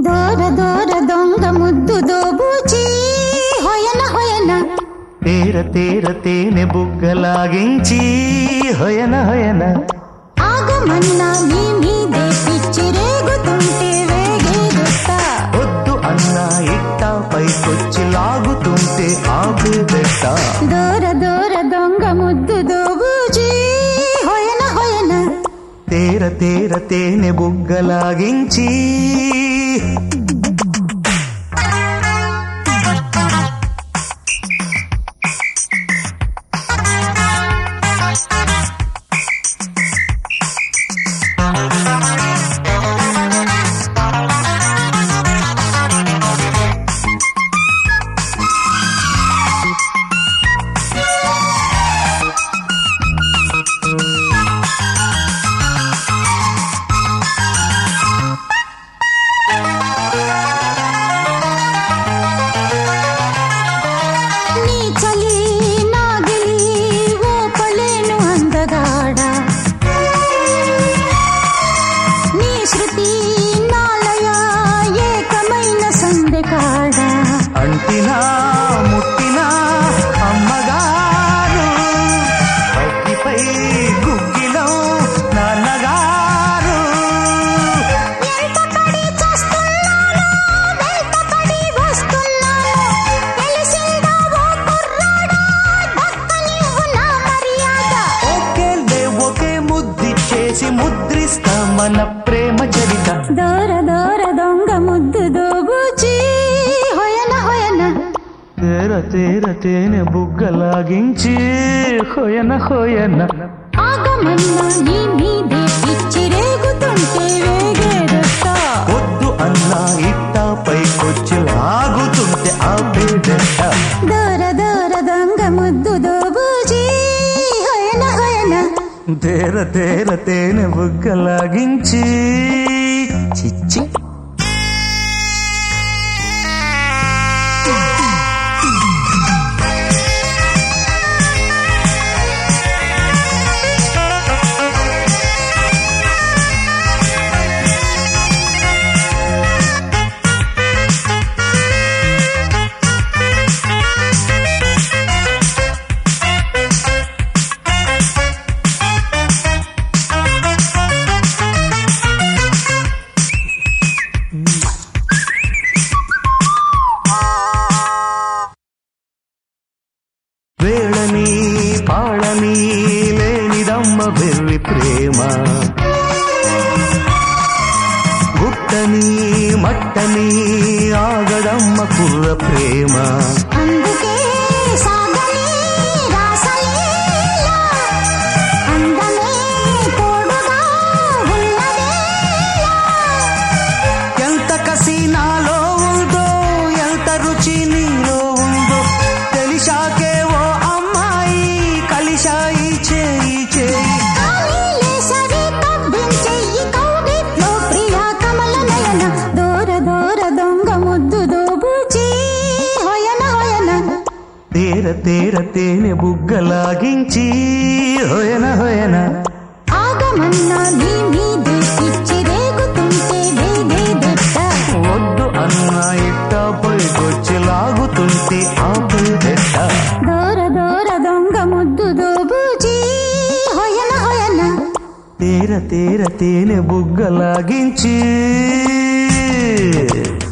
దోర దోర దొంగ ముద్దు దోబూచి హొయన హొయన తేర తేర తేనె బుగ్గలాగించి హొయన హొయన ఆగమన్నా నీ మీదే పిచ్చి రేగుతుంటే వేగేదొస్తా వద్దు అన్నా ఇట్ట పైకొచ్చి లాగుతుంటే ఆపేదెట్ట దోర దోర దొంగ ముద్దు దోబూచి హొయన హొయన తేర తేర తేనె బుగ్గలాగించి నీ చలి నాగిలి ఓపలేను అందగాడ నీ శృతి నాలయ ఏకమైన సందెకాడ అంటినా ముట్టినా అమ్మగారు అగ్గిపై గుగ్గిలం నాన్నగారు ఎంత పడి చస్తున్నానో వెంట పడి వస్తున్నానో తెలిసిందా ఓ కుర్రాడా దక్కనివ్వు నా మర్యాద ఒకేలే ఒకే ముద్దిచ్చేసి ముద్రిస్తా మన ప్రేమ చరిత దోర దోర దొంగ ముద్దు దోబూచి హొయన హొయన తేర తేర తేనె బుగ్గలాగించి హోయన హోయన ఆగమన్నా నీ మీదే పిచ్చి రేగుతుంటే వేగేదొస్తా వద్దు అన్నా ఇట్ట పైకొచ్చి లాగుతుంటే ఆపేదెట్ట దూర దూర దొంగ ముద్దు దోబూజీ హొయన హొయన తేర తేర తేనె బుగ్గలాగించి చిచ్చి వేళని పాళని లేనిదమ్మ వెర్రి ప్రేమ గుట్టని మట్టని ఆగడమ్మ కుర్ర ప్రేమ అందుకే సాగని రాసలీలా అందమే తోడుగా ఉన్నదేలా ఎంత కసి నాలో ఉందో ఎంత రుచి నీలో ఉందో తెలిసాకే ఓ అమ్మాయి కలిశాయి చేయి చేయి కానీలే సరి తవ్వించెయ్యి కౌగిట్లో ప్రియా కమల నయన దూర దూర దొంగ ముద్దు దోబూచి హొయన హొయన తేర తేర తేనె బుగ్గలాగించి హొయన హొయన ఆగమన్నా నీ మీదే పిచ్చి రేగుతుంటే వేగేదెట్ట వద్దు అన్న ఇట్ట పైకొచ్చి లాగుతుంటే ఆపేదెట్ట దూర దూర దొంగ ముద్దు దోబూచి హొయన హొయన తేర తేర తేనె బుగ్గలాగించి